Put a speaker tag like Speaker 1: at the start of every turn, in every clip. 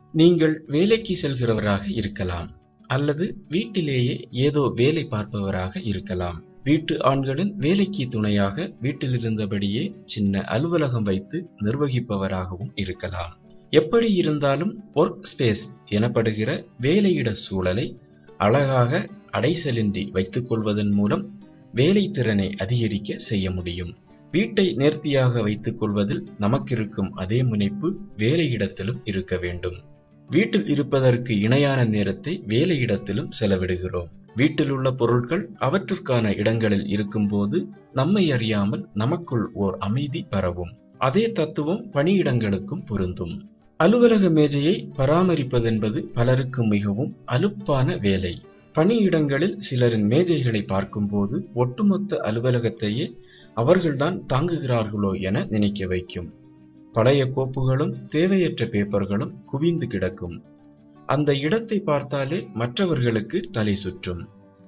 Speaker 1: நீங்கள் வேலைக்கு செல்கிறவராக இருக்கலாம் அல்லது வீட்டிலேயே ஏதோ வேலை பார்ப்பவராக இருக்கலாம் வீட்டு ஆண்களின் வேலைக்கு துணையாக வீட்டிலிருந்தபடியே சின்ன அலுவலகம் வைத்து நிர்வகிப்பவராகவும் இருக்கலாம் எப்படி இருந்தாலும் ஒர்க் ஸ்பேஸ் எனப்படுகிற வேலையிட சூழலை அழகாக அடைசலின்றி வைத்துக் கொள்வதன் மூலம் வேலை திறனை அதிகரிக்க செய்ய முடியும் வீட்டை நேர்த்தியாக வைத்துக் கொள்வதில் நமக்கிருக்கும் அதே முனைப்பு வேலையிடத்திலும் இருக்க வேண்டும் வீட்டில் இருப்பதற்கு இணையான நேரத்தை வேலையிடத்திலும் செலவிடுகிறோம் வீட்டில் உள்ள பொருட்கள் அவற்றிற்கான இடங்களில் இருக்கும்போது நம்மை அறியாமல் நமக்குள் ஓர் அமைதி பரவும் அதே தத்துவம் பணியிடங்களுக்கும் பொருந்தும் அலுவலக மேஜையை பராமரிப்பதென்பது பலருக்கு மிகவும் அலுப்பான வேலை பணியிடங்களில் சிலரின் மேஜைகளை பார்க்கும்போது ஒட்டுமொத்த அலுவலகத்தையே அவர்கள்தான் தாங்குகிறார்களோ என நினைக்க வைக்கும் பழைய கோப்புகளும் தேவையற்ற பேப்பர்களும் குவிந்து கிடக்கும் அந்த இடத்தை பார்த்தாலே மற்றவர்களுக்கு தலை சுற்றும்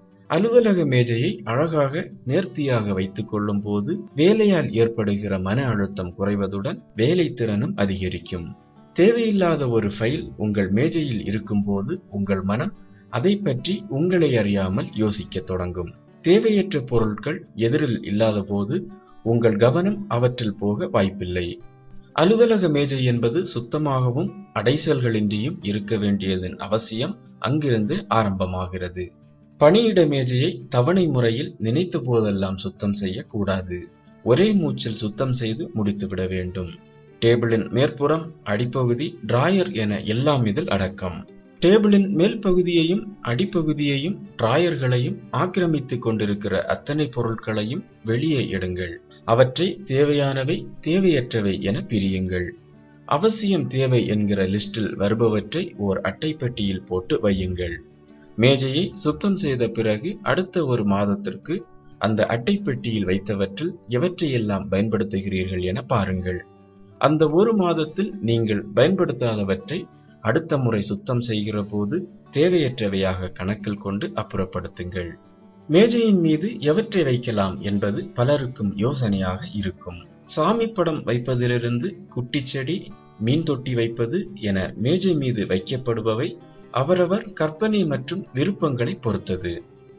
Speaker 1: அலுவலக மேஜையை அழகாக நேர்த்தியாக வைத்துக் கொள்ளும் போது வேலையால் ஏற்படுகிற மன அழுத்தம் குறைவதுடன் வேலை திறனும் அதிகரிக்கும் தேவையில்லாத ஒரு ஃபைல் உங்கள் மேஜையில் இருக்கும்போது உங்கள் மனம் அதை பற்றி உங்களை அறியாமல் யோசிக்க தொடங்கும் தேவையற்ற பொருட்கள் எதிரில் இல்லாத போது உங்கள் கவனம் அவற்றில் போக வாய்ப்பில்லை அலுவலக மேஜை என்பது சுத்தமாகவும் அடைசல்களின்றியும் இருக்க வேண்டியதன் அவசியம் அங்கிருந்து ஆரம்பமாகிறது பணியிட மேஜையை தவணை முறையில் நினைத்த போதெல்லாம் சுத்தம் செய்யக்கூடாது ஒரே மூச்சில் சுத்தம் செய்து முடித்துவிட வேண்டும் டேபிளின் மேற்புறம் அடிப்பகுதி டிராயர் என எல்லாம் இதில் அடக்கம் டேபிளின் மேல் பகுதியையும் அடிப்பகுதியையும் டிராயர்களையும் ஆக்கிரமித்துக் கொண்டிருக்கிற அத்தனை பொருட்களையும் வெளியே எடுங்கள் அவற்றை தேவையானவை தேவையற்றவை என பிரியுங்கள் அவசியம் தேவை என்கிற லிஸ்டில் வருபவற்றை ஓர் அட்டைப்பெட்டியில் போட்டு வையுங்கள் மேஜையை சுத்தம் செய்த பிறகு அடுத்த ஒரு மாதத்திற்கு அந்த அட்டைப்பெட்டியில் வைத்தவற்றில் எவற்றையெல்லாம் பயன்படுத்துகிறீர்கள் என பாருங்கள் அந்த ஒரு மாதத்தில் நீங்கள் பயன்படுத்தாதவற்றை அடுத்த முறை சுத்தம் செய்கிற போது தேவையற்றவையாக கணக்கில் கொண்டு அப்புறப்படுத்துங்கள் மேஜையின் மீது எவற்றை வைக்கலாம் என்பது பலருக்கும் யோசனையாக இருக்கும் சாமி படம் வைப்பதிலிருந்து குட்டிச்செடி மீன் தொட்டி வைப்பது என மேஜை மீது வைக்கப்படுபவை அவரவர் கற்பனை மற்றும் விருப்பங்களை பொறுத்தது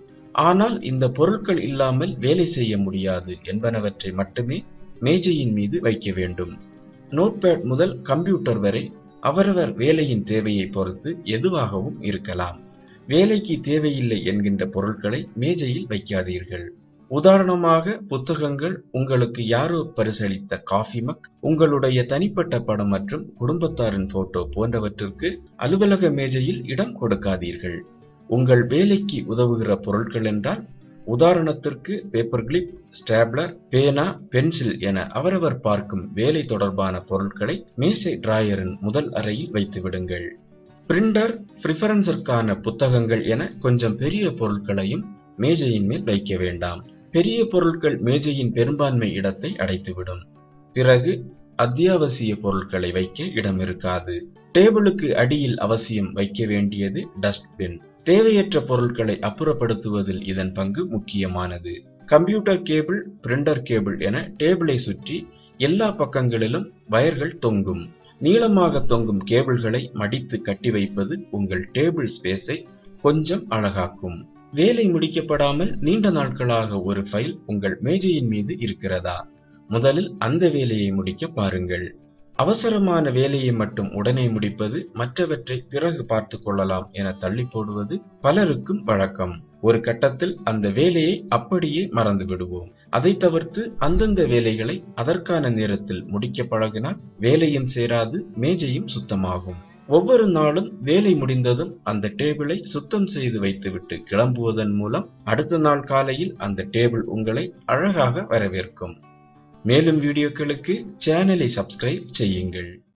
Speaker 1: ஆனால் இந்த பொருட்கள் இல்லாமல் வேலை செய்ய முடியாது என்பனவற்றை மட்டுமே மேஜையின் மீது வைக்க வேண்டும் நோட்பேட் முதல் கம்ப்யூட்டர் வரை அவரவர் வேலையின் தேவையை பொறுத்து எதுவாகவும் இருக்கலாம் வேலைக்கு தேவையில்லை என்கின்ற பொருட்களை மேஜையில் வைக்காதீர்கள் உதாரணமாக புத்தகங்கள் உங்களுக்கு யாரோ பரிசளித்த காஃபி மக் உங்களுடைய தனிப்பட்ட படம் மற்றும் குடும்பத்தாரின் போட்டோ போன்றவற்றிற்கு அலுவலக மேஜையில் இடம் கொடுக்காதீர்கள் உங்கள் வேலைக்கு உதவுகிற பொருட்கள் என்றால் உதாரணத்திற்கு பேப்பர் கிளிப் ஸ்டேப்லர் பேனா பென்சில் என அவரவர் பார்க்கும் வேலை தொடர்பான பொருட்களை மேசை டிராயரின் முதல் அறையில் வைத்து விடுங்கள் பிரிண்டர் பிரிஃபரன்ஸிற்கான புத்தகங்கள் என கொஞ்சம் பெரிய பொருட்களையும் மேஜையின் மேல் வைக்க வேண்டாம் பெரிய பொருட்கள் மேஜையின் பெரும்பான்மை இடத்தை அடைத்துவிடும் பிறகு அத்தியாவசிய பொருட்களை வைக்க இடம் இருக்காது டேபிளுக்கு அடியில் அவசியம் வைக்க வேண்டியது டஸ்ட்பின் தேவையற்ற பொருட்களை அப்புறப்படுத்துவதில் இதன் பங்கு முக்கியமானது கம்ப்யூட்டர் கேபிள் பிரிண்டர் கேபிள் என டேபிளை சுற்றி எல்லா பக்கங்களிலும் வயர்கள் தொங்கும் நீளமாக தொங்கும் கேபிள்களை மடித்து கட்டி வைப்பது உங்கள் டேபிள் ஸ்பேஸை கொஞ்சம் அழகாக்கும் வேலை முடிக்கப்படாமல் நீண்ட நாட்களாக ஒரு ஃபைல் உங்கள் மேஜையின் மீது இருக்கிறதா முதலில் அந்த வேலையை முடிக்க பாருங்கள் அவசரமான வேலையை மட்டும் உடனே முடிப்பது மற்றவற்றை பிறகு பார்த்து கொள்ளலாம் என தள்ளி போடுவது பலருக்கும் வழக்கம் ஒரு கட்டத்தில் அந்த வேலையை அப்படியே மறந்து விடுவோம் அதை தவிர்த்து அந்தந்த வேலைகளை அதற்கான நேரத்தில் முடிக்க பழகினால் வேலையும் சேராது மேஜையும் சுத்தமாகும் ஒவ்வொரு நாளும் வேலை முடிந்ததும் அந்த டேபிளை சுத்தம் செய்து வைத்துவிட்டு கிளம்புவதன் மூலம் அடுத்த நாள் காலையில் அந்த டேபிள் உங்களை அழகாக வரவேற்கும் மேலும் வீடியோக்களுக்கு சேனலை சப்ஸ்கிரைப் செய்யுங்கள்